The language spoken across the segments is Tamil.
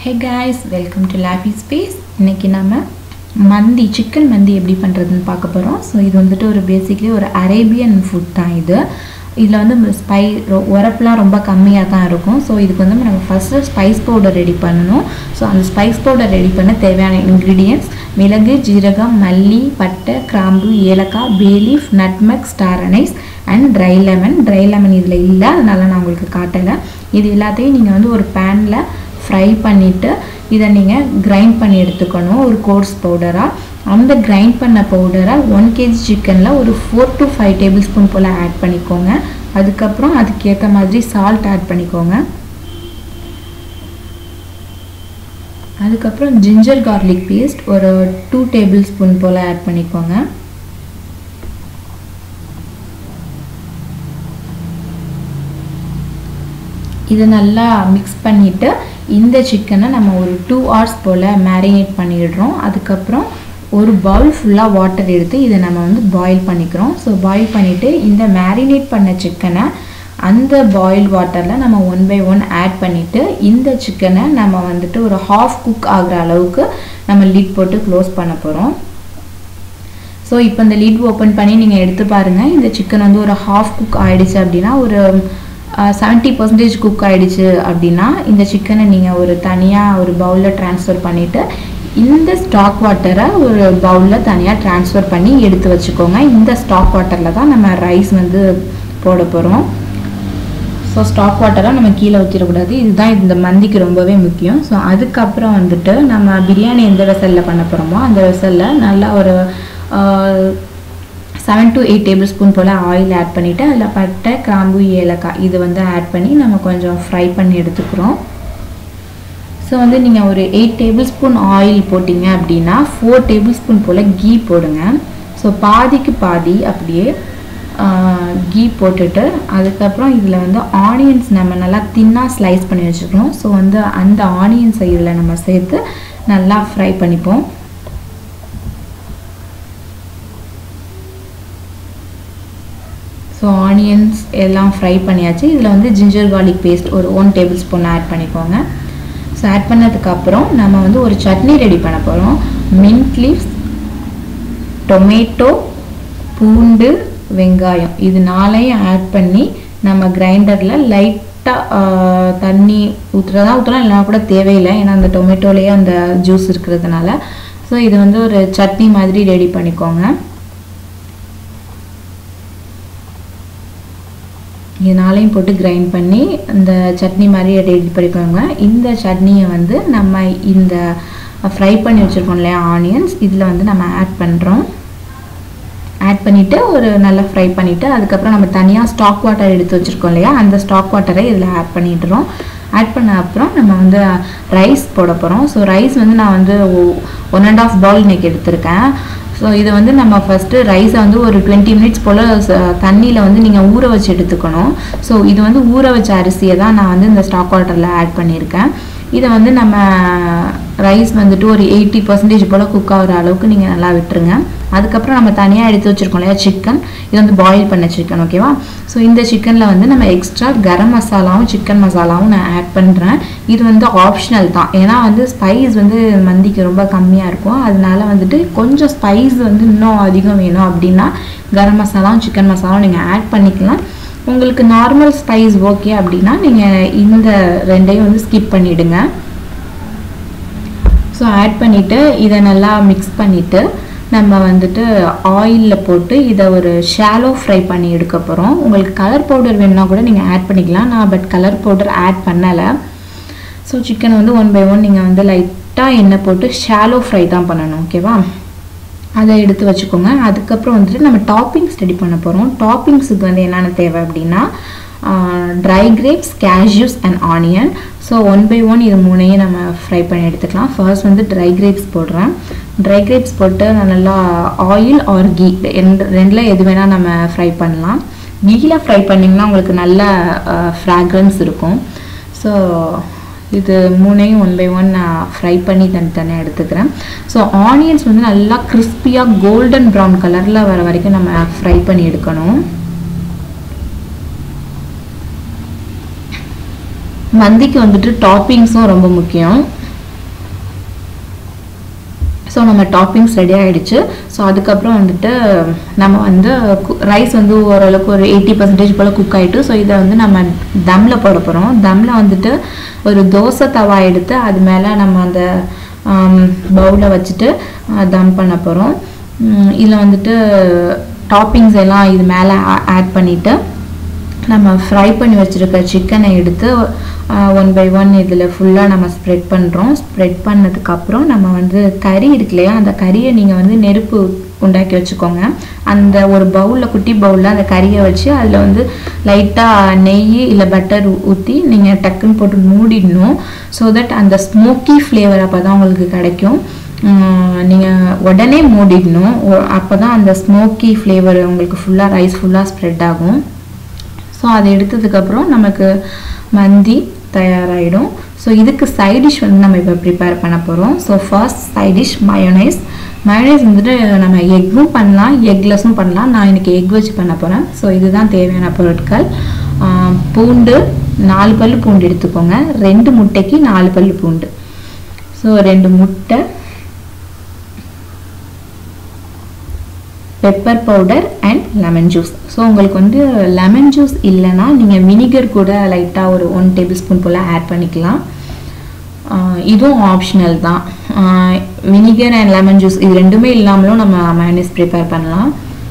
hey guys welcome to lobby space இன்னைக்கு நம்ம மந்தி சிக்கன் மந்தி எப்படி பண்ணுறதுன்னு பார்க்க போகிறோம் ஸோ இது வந்துட்டு ஒரு பேசிக்லி ஒரு அரேபியன் ஃபுட் தான் இது இதில் வந்து ஸ்பை உரப்புலாம் ரொம்ப கம்மியாக தான் இருக்கும் ஸோ இதுக்கு வந்து நம்ம ஃபஸ்ட்டு ஸ்பைஸ் பவுடர் ரெடி பண்ணணும் ஸோ அந்த ஸ்பைஸ் பவுடர் ரெடி பண்ண தேவையான இன்க்ரீடியன்ட்ஸ் மிளகு ஜீரகம் மல்லி பட்டை கிராம்பு ஏலக்காய் bay leaf nutmeg star anise and dry lemon dry lemon இதில் இல்லை அதனால நான் உங்களுக்கு காட்டலை இது எல்லாத்தையும் நீங்கள் வந்து ஒரு பேனில் ஃப்ரை பண்ணிவிட்டு இதை நீங்கள் கிரைண்ட் பண்ணி எடுத்துக்கணும் ஒரு கோர்ஸ் பவுடராக அந்த கிரைண்ட் பண்ண பவுடரை ஒன் கேஜி சிக்கனில் ஒரு four to five tablespoon போல் ஆட் பண்ணிக்கோங்க அதுக்கப்புறம் அதுக்கேற்ற மாதிரி சால்ட் ஆட் பண்ணிக்கோங்க அதுக்கப்புறம் ஜிஞ்சர் கார்லிக் பேஸ்ட் ஒரு டூ டேபிள் ஸ்பூன் போல் ஆட் பண்ணிக்கோங்க இதை நல்லா மிக்ஸ் பண்ணிவிட்டு இந்த சிக்கனை நம்ம ஒரு டூ ஹவர்ஸ் போல் மேரினேட் பண்ணிடுறோம் அதுக்கப்புறம் ஒரு பவுல் ஃபுல்லாக வாட்டர் எடுத்து இதை நம்ம வந்து பாயில் பண்ணிக்கிறோம் ஸோ பாயில் பண்ணிவிட்டு இந்த மேரினேட் பண்ண சிக்கனை அந்த பாயில் வாட்டரில் நம்ம ஒன் பை ஒன் ஆட் பண்ணிவிட்டு இந்த சிக்கனை நம்ம வந்துட்டு ஒரு ஹாஃப் குக் ஆகிற அளவுக்கு நம்ம லிட் போட்டு க்ளோஸ் பண்ண போகிறோம் ஸோ இப்போ இந்த லிட் ஓப்பன் பண்ணி நீங்கள் எடுத்து பாருங்கள் இந்த சிக்கன் வந்து ஒரு ஹாஃப் குக் ஆகிடுச்சு அப்படின்னா ஒரு செவன்ட்டி பர்சன்டேஜ் குக் ஆகிடுச்சு அப்படின்னா இந்த சிக்கனை நீங்கள் ஒரு தனியாக ஒரு பவுலில் ட்ரான்ஸ்ஃபர் பண்ணிவிட்டு இந்த ஸ்டாக் வாட்டரை ஒரு பவுலில் தனியாக ட்ரான்ஸ்ஃபர் பண்ணி எடுத்து வச்சுக்கோங்க இந்த ஸ்டாக் வாட்டரில் தான் நம்ம ரைஸ் வந்து போட போகிறோம் ஸோ ஸ்டாக் வாட்டரை நம்ம கீழே ஊற்றிடக்கூடாது இதுதான் இந்த மந்திக்கு ரொம்பவே முக்கியம் ஸோ அதுக்கப்புறம் வந்துட்டு நம்ம பிரியாணி எந்த வெசலில் பண்ண போகிறோமோ அந்த வெசலில் நல்லா ஒரு seven to eight tablespoon போல் ஆயில் ஆட் பண்ணிவிட்டு அதில் பட்டை கிராம்பு ஏலக்காய் இது வந்து ஆட் பண்ணி நம்ம கொஞ்சம் ஃப்ரை பண்ணி எடுத்துக்கிறோம் ஸோ வந்து நீங்கள் ஒரு எயிட் டேபிள் ஸ்பூன் ஆயில் போட்டிங்க அப்படின்னா ஃபோர் டேபிள் ஸ்பூன் போல் கீ போடுங்க ஸோ பாதிக்கு பாதி அப்படியே கீ போட்டுட்டு அதுக்கப்புறம் இதில் வந்து ஆனியன்ஸ் நம்ம நல்லா தின்னாக ஸ்லைஸ் பண்ணி வச்சுக்கணும் ஸோ வந்து அந்த ஆனியன்ஸை இதில் நம்ம சேர்த்து நல்லா ஃப்ரை பண்ணிப்போம் ஸோ ஆனியன்ஸ் எல்லாம் ஃப்ரை பண்ணியாச்சு இதில் வந்து ஜிஞ்சர் கார்லிக் பேஸ்ட் ஒரு ஒன் டேபிள் ஸ்பூன் ஆட் பண்ணிக்கோங்க ஸோ ஆட் பண்ணதுக்கப்புறம் நம்ம வந்து ஒரு சட்னி ரெடி பண்ண போகிறோம் மின்ட் லீவ்ஸ் டொமேட்டோ பூண்டு வெங்காயம் இது நாளையும் ஆட் பண்ணி நம்ம கிரைண்டரில் லைட்டாக தண்ணி ஊற்றுறதா ஊற்றலாம் இல்லைனா கூட தேவையில்லை ஏன்னா அந்த டொமேட்டோலேயே அந்த ஜூஸ் இருக்கிறதுனால ஸோ இது வந்து ஒரு சட்னி மாதிரி ரெடி பண்ணிக்கோங்க இதனாலையும் போட்டு கிரைண்ட் பண்ணி இந்த சட்னி மாதிரி ரெடி பண்ணிக்கோங்க இந்த சட்னியை வந்து நம்ம இந்த ஃப்ரை பண்ணி வச்சுருக்கோம் இல்லையா ஆனியன்ஸ் இதில் வந்து நம்ம ஆட் பண்ணுறோம் ஆட் பண்ணிவிட்டு ஒரு நல்லா ஃப்ரை பண்ணிவிட்டு அதுக்கப்புறம் நம்ம தனியாக ஸ்டாக் வாட்டர் எடுத்து வச்சுருக்கோம் இல்லையா அந்த ஸ்டாக் வாட்டரை இதில் ஆட் பண்ணிடுறோம் ஆட் பண்ண அப்புறம் நம்ம வந்து ரைஸ் போட போகிறோம் ஸோ ரைஸ் வந்து நான் வந்து ஒன் அண்ட் ஆஃப் பவுல் இன்றைக்கி எடுத்திருக்கேன் ஸோ இதை வந்து நம்ம ஃபஸ்ட்டு ரைஸை வந்து ஒரு டுவெண்ட்டி மினிட்ஸ் போல் தண்ணியில் வந்து நீங்கள் ஊற வச்சு எடுத்துக்கணும் ஸோ இது வந்து ஊற வச்ச அரிசியை தான் நான் வந்து இந்த ஸ்டாக் வாட்டரில் ஆட் பண்ணியிருக்கேன் இதை வந்து நம்ம ரைஸ் வந்துட்டு ஒரு எயிட்டி பர்சன்டேஜ் போல் குக் ஆகிற அளவுக்கு நீங்கள் நல்லா விட்டுருங்க அதுக்கப்புறம் நம்ம தனியாக எடுத்து வச்சுருக்கோம் இல்லையா சிக்கன் இது வந்து பாயில் பண்ண சிக்கன் ஓகேவா ஸோ இந்த சிக்கனில் வந்து நம்ம எக்ஸ்ட்ரா கரம் மசாலாவும் சிக்கன் மசாலாவும் நான் ஆட் பண்ணுறேன் இது வந்து ஆப்ஷனல் தான் ஏன்னா வந்து ஸ்பைஸ் வந்து மந்திக்கு ரொம்ப கம்மியாக இருக்கும் அதனால வந்துட்டு கொஞ்சம் ஸ்பைஸ் வந்து இன்னும் அதிகம் வேணும் அப்படின்னா கரம் மசாலாவும் சிக்கன் மசாலாவும் நீங்கள் ஆட் பண்ணிக்கலாம் உங்களுக்கு நார்மல் ஸ்பைஸ் ஓகே அப்படின்னா நீங்கள் இந்த ரெண்டையும் வந்து ஸ்கிப் பண்ணிவிடுங்க ஸோ ஆட் பண்ணிவிட்டு இதை நல்லா மிக்ஸ் பண்ணிவிட்டு நம்ம வந்துட்டு ஆயிலில் போட்டு இதை ஒரு ஷாலோ ஃப்ரை பண்ணி எடுக்க போகிறோம் உங்களுக்கு கலர் பவுடர் வேணுன்னா கூட நீங்கள் ஆட் பண்ணிக்கலாம் நான் பட் கலர் பவுடர் ஆட் பண்ணலை ஸோ சிக்கன் வந்து ஒன் பை ஒன் நீங்கள் வந்து லைட்டாக எண்ணெய் போட்டு ஷாலோ ஃப்ரை தான் பண்ணணும் ஓகேவா அதை எடுத்து வச்சுக்கோங்க அதுக்கப்புறம் வந்துட்டு நம்ம டாப்பிங்ஸ் ரெடி பண்ண போகிறோம் டாப்பிங்ஸுக்கு வந்து என்னென்ன தேவை அப்படின்னா dry grapes cashews and onion so one by one இது மூணையும் நம்ம ஃப்ரை பண்ணி எடுத்துக்கலாம் ஃபர்ஸ்ட் வந்து ட்ரை கிரேப்ஸ் போடுறேன் ட்ரை கிரேப்ஸ் போட்டு நான் நல்லா ஆயில் ஆர் கீ ரெண்டு ரெண்டில் எது வேணால் நம்ம ஃப்ரை பண்ணலாம் கீயில் ஃப்ரை பண்ணிங்கன்னா உங்களுக்கு நல்ல ஃப்ராக்ரன்ஸ் இருக்கும் ஸோ இது மூணையும் ஒன் பை ஒன் நான் ஃப்ரை பண்ணி தனித்தனியாக எடுத்துக்கிறேன் ஸோ ஆனியன்ஸ் வந்து நல்லா கிறிஸ்பியாக கோல்டன் ப்ரௌன் கலரில் வர வரைக்கும் நம்ம ஃப்ரை பண்ணி எடுக்கணும் மந்திக்கு வந்துட்டு டாப்பிங்ஸும் ரொம்ப முக்கியம் ஸோ நம்ம டாப்பிங்ஸ் ரெடி ஆகிடுச்சு ஸோ அதுக்கப்புறம் வந்துட்டு நம்ம வந்து ரைஸ் வந்து ஓரளவுக்கு ஒரு எயிட்டி பர்சன்டேஜ் போல் குக் ஆகிட்டு ஸோ இதை வந்து நம்ம தம்மில் போட போகிறோம் தம்மில் வந்துட்டு ஒரு தோசை தவா எடுத்து அது மேலே நம்ம அந்த பவுலில் வச்சுட்டு தம் பண்ண போகிறோம் இதில் வந்துட்டு டாப்பிங்ஸ் எல்லாம் இது மேலே ஆட் பண்ணிவிட்டு நம்ம ஃப்ரை பண்ணி வச்சுருக்க சிக்கனை எடுத்து ஒன் பை ஒன் இதில் ஃபுல்லாக நம்ம ஸ்ப்ரெட் பண்ணுறோம் ஸ்ப்ரெட் பண்ணதுக்கப்புறம் நம்ம வந்து கறி இருக்கு இல்லையா அந்த கறியை நீங்கள் வந்து நெருப்பு உண்டாக்கி வச்சுக்கோங்க அந்த ஒரு பவுலில் குட்டி பவுலில் அந்த கறியை வச்சு அதில் வந்து லைட்டாக நெய் இல்லை பட்டர் ஊற்றி நீங்கள் டக்குன்னு போட்டு மூடிடணும் ஸோ தட் அந்த ஸ்மோக்கி ஃப்ளேவர் அப்போ தான் உங்களுக்கு கிடைக்கும் நீங்கள் உடனே மூடிடணும் அப்போ தான் அந்த ஸ்மோக்கி ஃப்ளேவர் உங்களுக்கு ஃபுல்லாக ரைஸ் ஃபுல்லாக ஸ்ப்ரெட் ஆகும் ஸோ அதை எடுத்ததுக்கப்புறம் நமக்கு மந்தி தயாராகிடும் ஸோ இதுக்கு சைட் டிஷ் வந்து நம்ம இப்போ ப்ரிப்பேர் பண்ண போகிறோம் so first side dish mayonnaise mayonnaise வந்துட்டு நம்ம எக்கும் பண்ணலாம் எக்லெஸ்ஸும் பண்ணலாம் நான் இன்றைக்கி எக் வச்சு பண்ண போகிறேன் ஸோ இதுதான் தேவையான பொருட்கள் பூண்டு நாலு பல் பூண்டு எடுத்துக்கோங்க ரெண்டு முட்டைக்கு நாலு பல் பூண்டு ஸோ ரெண்டு முட்டை pepper powder and lemon juice so உங்களுக்கு வந்து லெமன் ஜூஸ் இல்லைன்னா நீங்கள் வினிகர் கூட லைட்டாக ஒரு ஒன் டேபிள் ஸ்பூன் போல் ஆட் பண்ணிக்கலாம் இதுவும் ஆப்ஷனல் தான் வினிகர் அண்ட் லெமன் ஜூஸ் இது ரெண்டுமே இல்லாமலும் நம்ம மயனஸ் ப்ரிப்பேர் பண்ணலாம்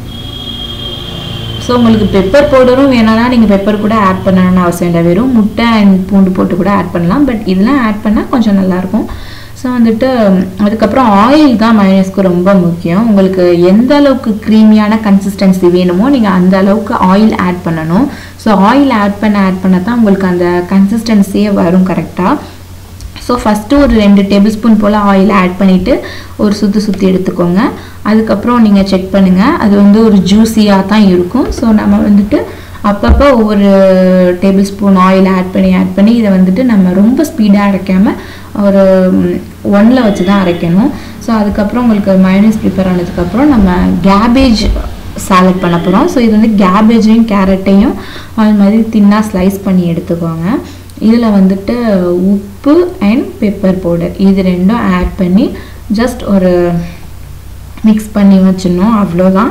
ஸோ உங்களுக்கு பெப்பர் பவுடரும் வேணும்னா நீங்கள் பெப்பர் கூட ஆட் பண்ணணும்னு அவசியம் இல்லை வெறும் முட்டை அண்ட் பூண்டு போட்டு கூட ஆட் பண்ணலாம் பட் இதெல்லாம் ஆட் பண்ணால் கொஞ்சம் நல்லாயிருக்கும் ஸோ வந்துட்டு அதுக்கப்புறம் ஆயில் தான் மயோனைஸ்க்கு ரொம்ப முக்கியம் உங்களுக்கு எந்த அளவுக்கு க்ரீமியான கன்சிஸ்டன்சி வேணுமோ நீங்கள் அந்த அளவுக்கு ஆயில் ஆட் பண்ணணும் ஸோ ஆயில் ஆட் பண்ண ஆட் பண்ண தான் உங்களுக்கு அந்த கன்சிஸ்டன்சியே வரும் கரெக்டாக ஸோ ஃபஸ்ட்டு ஒரு ரெண்டு டேபிள் ஸ்பூன் போல் ஆயில் ஆட் பண்ணிவிட்டு ஒரு சுற்றி சுற்றி எடுத்துக்கோங்க அதுக்கப்புறம் நீங்கள் செக் பண்ணுங்கள் அது வந்து ஒரு ஜூஸியாக தான் இருக்கும் ஸோ நம்ம வந்துட்டு அப்பப்போ ஒவ்வொரு டேபிள் ஸ்பூன் ஆயில் ஆட் பண்ணி ஆட் பண்ணி இதை வந்துட்டு நம்ம ரொம்ப ஸ்பீடாக அரைக்காமல் ஒரு ஒன்னில் வச்சு தான் அரைக்கணும் ஸோ அதுக்கப்புறம் உங்களுக்கு மயோனைஸ் ப்ரிப்பேர் ஆனதுக்கப்புறம் நம்ம கேபேஜ் சாலட் பண்ண போகிறோம் ஸோ இது வந்து கேபேஜையும் கேரட்டையும் அது மாதிரி தின்னாக ஸ்லைஸ் பண்ணி எடுத்துக்கோங்க இதில் வந்துட்டு உப்பு அண்ட் பெப்பர் பவுடர் இது ரெண்டும் ஆட் பண்ணி ஜஸ்ட் ஒரு மிக்ஸ் பண்ணி வச்சிடணும் அவ்வளோதான்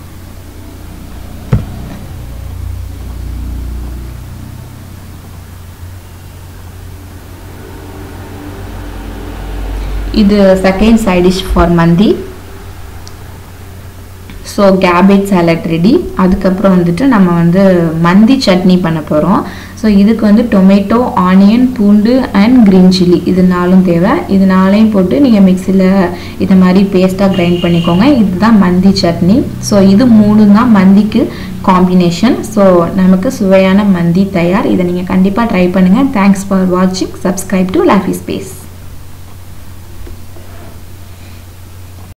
இது செகண்ட் சைட் டிஷ் ஃபார் மந்தி ஸோ கேபேஜ் சாலட் ரெடி அதுக்கப்புறம் வந்துட்டு நம்ம வந்து மந்தி சட்னி பண்ண போகிறோம் ஸோ இதுக்கு வந்து டொமேட்டோ ஆனியன் பூண்டு அண்ட் க்ரீன் சில்லி இது நாலும் தேவை இது நாளையும் போட்டு நீங்கள் மிக்சியில் இதை மாதிரி பேஸ்ட்டாக கிரைண்ட் பண்ணிக்கோங்க இதுதான் மந்தி சட்னி ஸோ இது மூணு தான் மந்திக்கு காம்பினேஷன் ஸோ நமக்கு சுவையான மந்தி தயார் இதை நீங்கள் கண்டிப்பாக ட்ரை பண்ணுங்கள் தேங்க்ஸ் ஃபார் வாட்சிங் சப்ஸ்கிரைப் டு லாஃபி ஸ்பேஸ்